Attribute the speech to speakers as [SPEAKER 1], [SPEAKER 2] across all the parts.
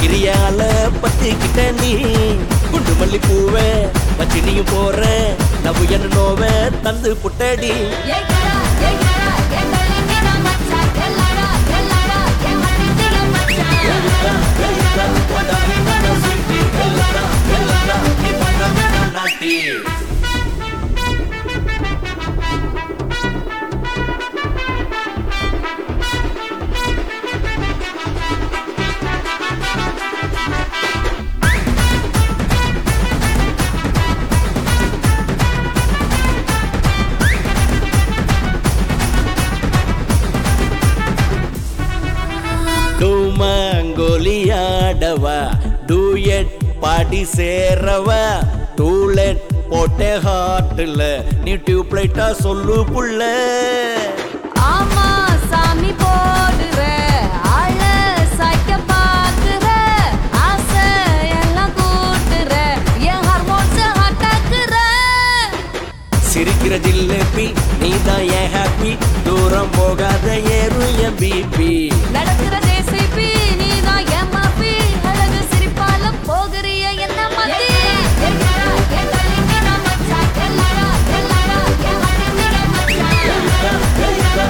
[SPEAKER 1] சகிரியால பத்திக்கிட்ட நீ குண்டு மல்லி பூவே வச்சு நீயும் போற நவு என்ன நோவ தந்து புட்டடி
[SPEAKER 2] ஏகடா ஏகடா ஏகலிங்கனா மச்சான் எல்லாடா எல்லாடா என் மனதில மச்சான்
[SPEAKER 1] டூமங்கோலியாடவா டூயட் பாடி சேரவா டூலெட் போட்டே ஹார்ட்ல நீ டியூப்லைட்டா சொல்லு புள்ள
[SPEAKER 2] ஆமா சாமி போடுற ஆள சாய்க்க பாக்குற ஆசை எல்லாம் கூட்டுற என் ஹார்மோன்ஸ் ஹட்டாக்குற
[SPEAKER 1] சிரிக்கிற ஜில்லேபி நீதான் ஏன் ஹாப்பி தூரம் போகாத ஏறும் என் பிபி
[SPEAKER 2] நடக்கிற ஜேசிபி நீதான் என் மாப்பி அழகு சிரிப்பால போகிறிய என்ன மாத்தி ஏகடா ஏகலிங்கனா மச்சான் எல்லாடா எல்லாடா என் மனதில மச்சான்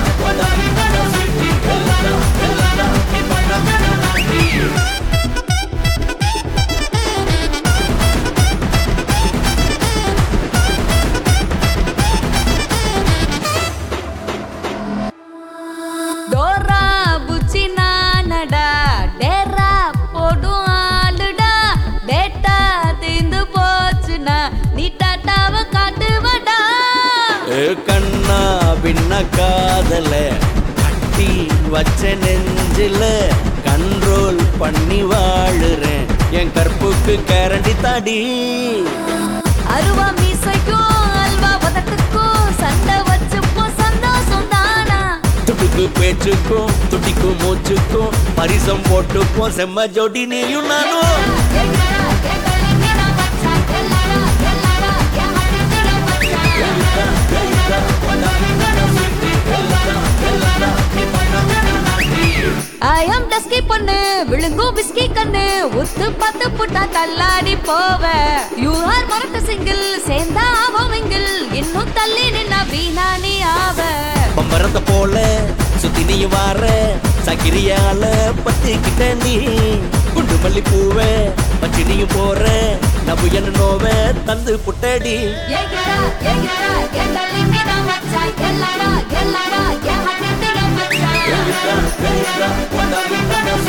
[SPEAKER 2] டோரா புச்சி நானடா டேரா போடும் ஆளுடா டேட்டா தீந்து போச்சுனா நீ டாட்டாவ காட்டுவடா
[SPEAKER 1] ஏ கண்ணா பின்ன காதல கட்டி வச்ச நெஞ்சில கண்ட்ரோல் பண்ணி வாழுறேன் என் கற்புக்கு கேரண்டி தாடி
[SPEAKER 2] அருவா மீசைக்கும் அல்வா உதட்டுக்கும் சண்டை வச்சுப்போம் சந்தோஷம் தானா
[SPEAKER 1] துடுக்கு பேச்சுக்கும் துடிக்கும் மூச்சுக்கும் பரிசம் போட்டுக்கும் செம்ம ஜோடி நீயும் நானும்
[SPEAKER 2] ஏகடா ஏகலிங்கனா மச்சான் எல்லாடா எல்லாடா என் மனதில மச்சான் ஐ அம் டஸ்கி பொண்ணு விழுங்கும் பிஸ்கி கண்ணு உத்து பத்து புட்டா தள்ளாடி போவ யூ ஆர் மொரட்டு சிங்கிள் சேர்ந்தா ஆவோம் மிங்கிள் இன்னும் தள்ளி நின்னா வீணா நீ ஆவ
[SPEAKER 1] பம்பரத்தை போல சுத்தி நீ வார சகிரியால பத்திக்கிட்ட நீ குண்டு மல்லி பூவே வச்சு நீயும் போற நபு என்ன நோவ தந்து புட்டடி
[SPEAKER 2] ஏகடா ஏகடா ஏகலிங்கனா மச்சான் எல்லாடா எல்லாடா என் ஹட்டில மச்சான்
[SPEAKER 1] Hey,